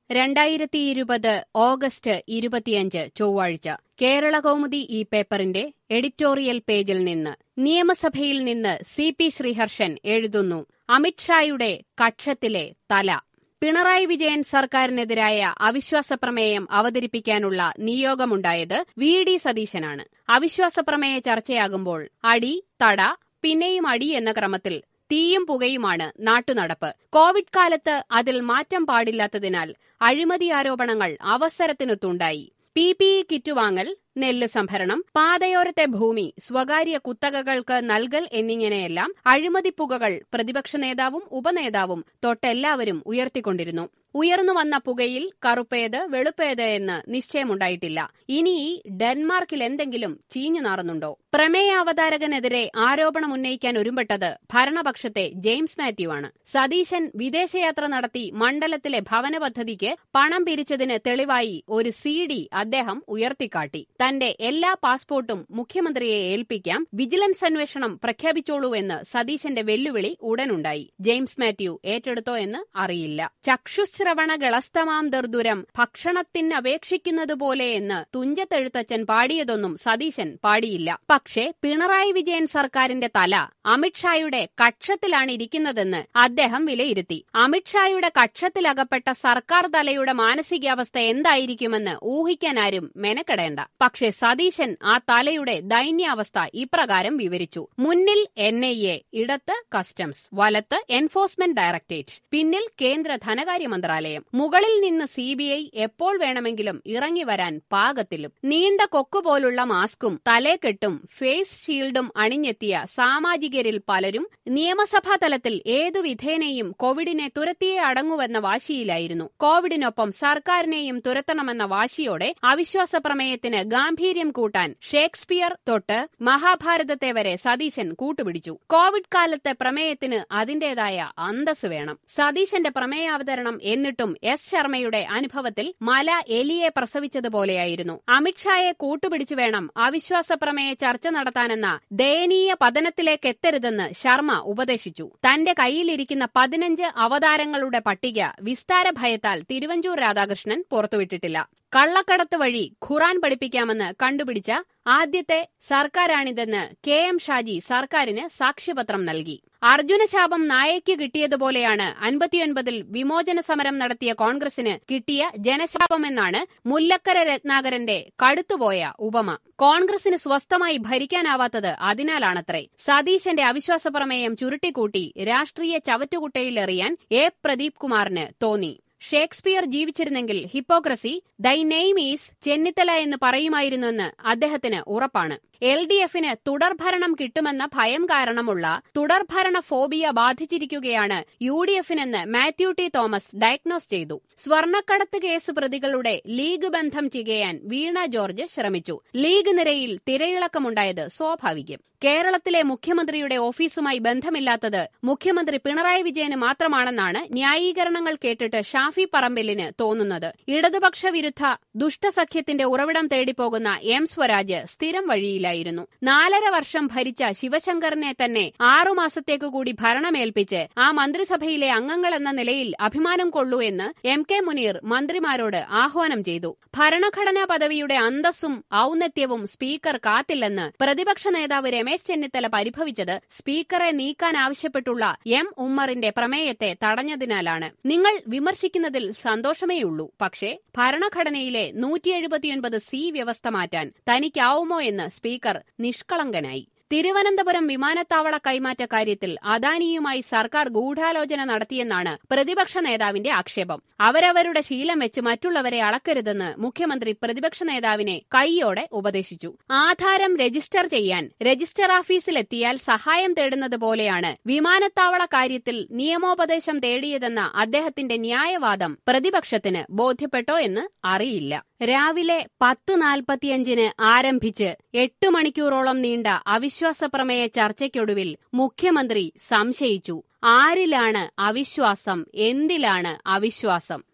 രണ്ടായിരത്തി ഇരുപത് ഓഗസ്റ്റ് ഇരുപത്തിയഞ്ച് ചൊവ്വാഴ്ച കേരള കൗമുദി ഈ പേപ്പറിന്റെ എഡിറ്റോറിയൽ പേജിൽ നിന്ന് നിയമസഭയിൽ നിന്ന് സി പി ശ്രീഹർഷൻ എഴുതുന്നു അമിത്ഷായുടെ കക്ഷത്തിലെ തല പിണറായി വിജയൻ സർക്കാരിനെതിരായ അവിശ്വാസപ്രമേയം അവതരിപ്പിക്കാനുള്ള നിയോഗമുണ്ടായത് വി ഡി സതീശനാണ് അവിശ്വാസപ്രമേയ ചർച്ചയാകുമ്പോൾ അടി തട പിന്നെയും അടി എന്ന ക്രമത്തിൽ തീയും പുകയുമാണ് നാട്ടുനടപ്പ് കോവിഡ് കാലത്ത് അതിൽ മാറ്റം പാടില്ലാത്തതിനാൽ അഴിമതി ആരോപണങ്ങൾ അവസരത്തിനൊത്തുണ്ടായി പി പി ഇ കിറ്റ് വാങ്ങൽ നെല്ല് സംഭരണം പാതയോരത്തെ ഭൂമി സ്വകാര്യ കുത്തകകൾക്ക് നൽകൽ എന്നിങ്ങനെയെല്ലാം അഴിമതിപ്പുകകൾ പ്രതിപക്ഷ നേതാവും ഉപനേതാവും തൊട്ടെല്ലാവരും ഉയർത്തിക്കൊണ്ടിരുന്നു ഉയർന്നു വന്ന പുകയിൽ കറുപ്പേത് വെളുപ്പേത് എന്ന് നിശ്ചയമുണ്ടായിട്ടില്ല ഇനി ഈ ഡെൻമാർക്കിൽ എന്തെങ്കിലും ചീഞ്ഞു നാറുന്നുണ്ടോ പ്രമേയ അവതാരകനെതിരെ ആരോപണം ഉന്നയിക്കാൻ ഒരുമ്പെട്ടത് ഭരണപക്ഷത്തെ ജെയിംസ് മാത്യു ആണ് സതീശൻ വിദേശയാത്ര നടത്തി മണ്ഡലത്തിലെ ഭവന പദ്ധതിക്ക് പണം പിരിച്ചതിന് തെളിവായി ഒരു സി ഡി അദ്ദേഹം ഉയർത്തിക്കാട്ടി തന്റെ എല്ലാ പാസ്പോർട്ടും മുഖ്യമന്ത്രിയെ ഏൽപ്പിക്കാം വിജിലൻസ് അന്വേഷണം പ്രഖ്യാപിച്ചോളൂ എന്ന് സതീശന്റെ വെല്ലുവിളി ഉടനുണ്ടായി ജെയിംസ് മാത്യു ഏറ്റെടുത്തോ എന്ന് അറിയില്ല ചക്ഷുശ്രവണ ഗളസ്തമാം ദർദുരം ഭക്ഷണത്തിനപേക്ഷിക്കുന്നതുപോലെ എന്ന് തുഞ്ചത്തെഴുത്തച്ഛൻ പാടിയതൊന്നും സതീശൻ പാടിയില്ല പക്ഷേ പിണറായി വിജയൻ സർക്കാരിന്റെ തല അമിത്ഷായുടെ കക്ഷത്തിലാണ് ഇരിക്കുന്നതെന്ന് അദ്ദേഹം വിലയിരുത്തി അമിത്ഷായുടെ കക്ഷത്തിലകപ്പെട്ട സർക്കാർ തലയുടെ മാനസികാവസ്ഥ എന്തായിരിക്കുമെന്ന് ഊഹിക്കാനാരും മെനക്കെടേണ്ട പക്ഷേ സതീശൻ ആ തലയുടെ ദൈന്യാവസ്ഥ ഇപ്രകാരം വിവരിച്ചു മുന്നിൽ എൻ ഐ എ ഇടത്ത് കസ്റ്റംസ് വലത്ത് എൻഫോഴ്സ്മെന്റ് ഡയറക്ടറേറ്റ് പിന്നിൽ കേന്ദ്ര ധനകാര്യ മന്ത്രാലയം മുകളിൽ നിന്ന് സി ബി ഐ എപ്പോൾ വേണമെങ്കിലും ഇറങ്ങി വരാൻ പാകത്തിലും നീണ്ട കൊക്കുപോലുള്ള മാസ്കും തലേക്കെട്ടും ഫേസ് ഷീൽഡും അണിഞ്ഞെത്തിയ സാമാജികരിൽ പലരും നിയമസഭാ തലത്തിൽ ഏതു വിധേനയും കോവിഡിനെ തുരത്തിയേ അടങ്ങുവെന്ന വാശിയിലായിരുന്നു കോവിഡിനൊപ്പം സർക്കാരിനെയും തുരത്തണമെന്ന വാശിയോടെ അവിശ്വാസ പ്രമേയത്തിന് ഗാംഭീര്യം കൂട്ടാൻ ഷേക്സ്പിയർ തൊട്ട് മഹാഭാരതത്തെ വരെ സതീശൻ കൂട്ടുപിടിച്ചു കോവിഡ് കാലത്തെ പ്രമേയത്തിന് അതിന്റേതായ അന്തസ് വേണം സതീശന്റെ പ്രമേയാവതരണം എന്നിട്ടും എസ് ശർമ്മയുടെ അനുഭവത്തിൽ മല എലിയെ പ്രസവിച്ചതുപോലെയായിരുന്നു അമിത്ഷായെ കൂട്ടുപിടിച്ചു വേണം അവിശ്വാസ പ്രമേയ ചർച്ച നടത്താനെന്ന ദയനീയ പതനത്തിലേക്കെത്തരുതെന്ന് ശർമ്മ ഉപദേശിച്ചു തന്റെ കയ്യിലിരിക്കുന്ന പതിനഞ്ച് അവതാരങ്ങളുടെ പട്ടിക വിസ്താര ഭയത്താൽ തിരുവഞ്ചൂർ രാധാകൃഷ്ണൻ പുറത്തുവിട്ടിട്ടില്ല കള്ളക്കടത്ത് വഴി ഖുറാൻ പഠിപ്പിക്കാമെന്ന് കണ്ടുപിടിച്ച ആദ്യത്തെ സർക്കാരാണിതെന്ന് കെ എം ഷാജി സർക്കാരിന് സാക്ഷ്യപത്രം നൽകി അർജുനശാപം നായയ്ക്ക് കിട്ടിയതുപോലെയാണ് അൻപത്തിയൊൻപതിൽ വിമോചന സമരം നടത്തിയ കോൺഗ്രസിന് കിട്ടിയ ജനശാപമെന്നാണ് മുല്ലക്കര രത്നാകരന്റെ കടുത്തുപോയ ഉപമ കോൺഗ്രസിന് സ്വസ്ഥമായി ഭരിക്കാനാവാത്തത് അതിനാലാണത്രേ സതീശന്റെ അവിശ്വാസ പ്രമേയം ചുരുട്ടിക്കൂട്ടി രാഷ്ട്രീയ ചവറ്റുകുട്ടയിലെറിയാൻ എ പ്രദീപ് കുമാറിന് തോന്നി ഷേക്സ്പിയർ ജീവിച്ചിരുന്നെങ്കിൽ hypocrisy thy name is Chennithala എന്ന് പറയുമായിരുന്നെന്ന് അദ്ദേഹത്തിന് ഉറപ്പാണ് എൽ ഡി എഫിന് തുടർഭരണം കിട്ടുമെന്ന ഭയം കാരണമുള്ള തുടർഭരണ ഫോബിയ ബാധിച്ചിരിക്കുകയാണ് യു ഡി എഫിനെന്ന് മാത്യു ടി തോമസ് ഡയഗ്നോസ് ചെയ്തു സ്വർണ്ണക്കടത്ത് കേസ് പ്രതികളുടെ ലീഗ് ബന്ധം ചികയാൻ വീണ ജോർജ് ശ്രമിച്ചു ലീഗ് നിരയിൽ തിരയിളക്കമുണ്ടായത് സ്വാഭാവികം കേരളത്തിലെ മുഖ്യമന്ത്രിയുടെ ഓഫീസുമായി ബന്ധമില്ലാത്തത് മുഖ്യമന്ത്രി പിണറായി വിജയന് മാത്രമാണെന്നാണ് ന്യായീകരണങ്ങൾ കേട്ടിട്ട് ഷാഫി പറമ്പിലിന് തോന്നുന്നത് ഇടതുപക്ഷ വിരുദ്ധ ദുഷ്ടസഖ്യത്തിന്റെ ഉറവിടം തേടിപ്പോകുന്ന എം സ്വരാജ് സ്ഥിരം വഴിയിലായിരുന്നു നാലര വർഷം ഭരിച്ച ശിവശങ്കറിനെ തന്നെ ആറുമാസത്തേക്കു കൂടി ഭരണമേൽപ്പിച്ച് ആ മന്ത്രിസഭയിലെ അംഗങ്ങളെന്ന നിലയിൽ അഭിമാനം കൊള്ളൂ എന്ന് എം കെ മുനീർ മന്ത്രിമാരോട് ആഹ്വാനം ചെയ്തു ഭരണഘടനാ പദവിയുടെ അന്തസ്സും ഔന്നത്യവും സ്പീക്കർ കാത്തില്ലെന്ന് പ്രതിപക്ഷ നേതാവ് രമേശ് ചെന്നിത്തല പരിഭവിച്ചത് സ്പീക്കറെ നീക്കാൻ ആവശ്യപ്പെട്ടുള്ള എം ഉമ്മറിന്റെ പ്രമേയത്തെ തടഞ്ഞതിനാലാണ് നിങ്ങൾ വിമർശിക്കുന്നതിൽ സന്തോഷമേയുള്ളൂ പക്ഷേ ഭരണഘടനയിലെ നൂറ്റി എഴുപത്തിയൊൻപത് സി വ്യവസ്ഥ മാറ്റാൻ തനിക്കാവുമോ എന്ന് സ്പീക്കർ നിഷ്കളങ്കനായി തിരുവനന്തപുരം വിമാനത്താവള കൈമാറ്റ കാര്യത്തിൽ അദാനിയുമായി സർക്കാർ ഗൂഢാലോചന നടത്തിയെന്നാണ് പ്രതിപക്ഷ നേതാവിന്റെ ആക്ഷേപം അവരവരുടെ ശീലം വെച്ച് മറ്റുള്ളവരെ അളക്കരുതെന്ന് മുഖ്യമന്ത്രി പ്രതിപക്ഷ നേതാവിനെ കൈയോടെ ഉപദേശിച്ചു ആധാരം രജിസ്റ്റർ ചെയ്യാൻ രജിസ്റ്റർ ഓഫീസിലെത്തിയാൽ സഹായം തേടുന്നത് പോലെയാണ് വിമാനത്താവള കാര്യത്തിൽ നിയമോപദേശം തേടിയതെന്ന അദ്ദേഹത്തിന്റെ ന്യായവാദം പ്രതിപക്ഷത്തിന് ബോധ്യപ്പെട്ടോ എന്ന് അറിയില്ല രാവിലെ പത്ത് നാൽപ്പത്തിയഞ്ചിന് ആരംഭിച്ച് എട്ട് മണിക്കൂറോളം നീണ്ട അവിശ്വാസ പ്രമേയ ചർച്ചയ്ക്കൊടുവിൽ മുഖ്യമന്ത്രി സംശയിച്ചു ആരിലാണ് അവിശ്വാസം എന്തിലാണ് അവിശ്വാസം